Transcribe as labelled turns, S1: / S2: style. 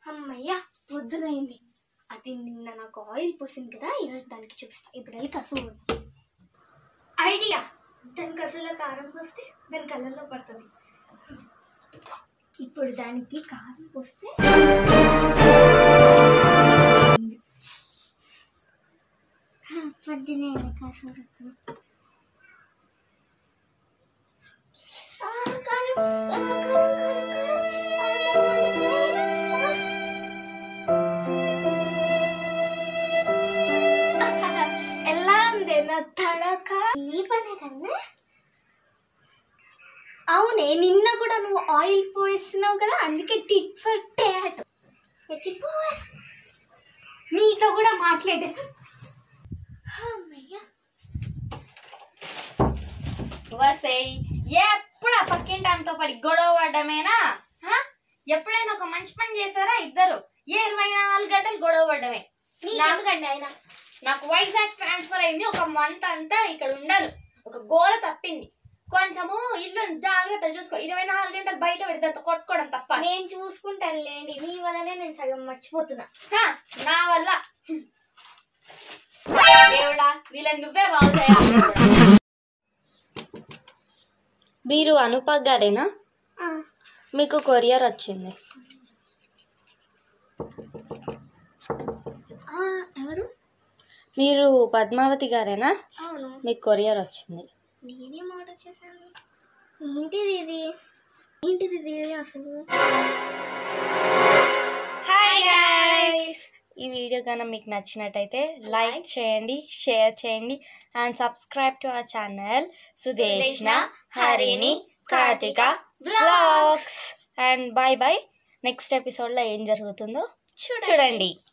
S1: అమ్మయ్య పొద్దునైంది అది నిన్న నాకు ఆయిల్ పోసింది కదా ఈరోజు దానికి చూపిస్తా ఇప్పుడు వెళ్ళి కసువు ఐడియా దాని కసులో కారం పోస్తే దాని కళ్ళల్లో పడుతుంది ఇప్పుడు దానికి కారం పోస్తే పొద్దునే కసువు ఎలా ఉంది నా తడక నీ పనే కన్నా అవునే నిన్న కూడా నువ్వు ఆయిల్ పోయిస్తున్నావు కదా అందుకే టిట్ ఫర్ టాట్ చెప్పు నీతో కూడా మాట్లాడే అమ్మయ్య
S2: వసేయ్ ఎప్పుడు ఆ పక్కింటి ఆమెతో పడి గొడవ పడ్డమేనా హ? ఎప్పుడైనా ఒక మంచి పని చేశారా ఇద్దరు ఏ ఇరవై నాలుగు గంటలు గొడవ పడ్డమే
S1: నీకెందుకండి ఆయన
S2: నాకు వైజాగ్ ట్రాన్స్ఫర్ అయింది ఒక మంత్ అంతా ఇక్కడ ఉండను ఒక గోల తప్పింది కొంచెము ఇల్లు జాగ్రత్త చూసుకో ఇరవై నాలుగు గంటలు బయట పెడితే కొట్టుకోవడం తప్ప
S1: నేను చూసుకుంటాను లేండి మీ వల్లనే నేను సగం మర్చిపోతున్నా
S2: హ, నా వల్ల దేవుడా వీళ్ళని నువ్వే బాగు చేయాలి మీరు అనుపక్ గారేనా మీకు కొరియర్ వచ్చింది
S1: ఎవరు
S2: మీరు పద్మావతి గారేనా
S1: అవును
S2: మీకు కొరియర్ వచ్చింది
S1: నేనేం ఆర్డర్ చేశాను ఏంటిది ఇది ఏంటిది ఇది అసలు
S2: హాయ్ గైస్ ఈ వీడియో కనుక మీకు నచ్చినట్టయితే లైక్ చేయండి షేర్ చేయండి and subscribe to our channel Sudeshna Harini Karthika blogs and bye bye next ఎపిసోడ్లో ఏం జరుగుతుందో చూడండి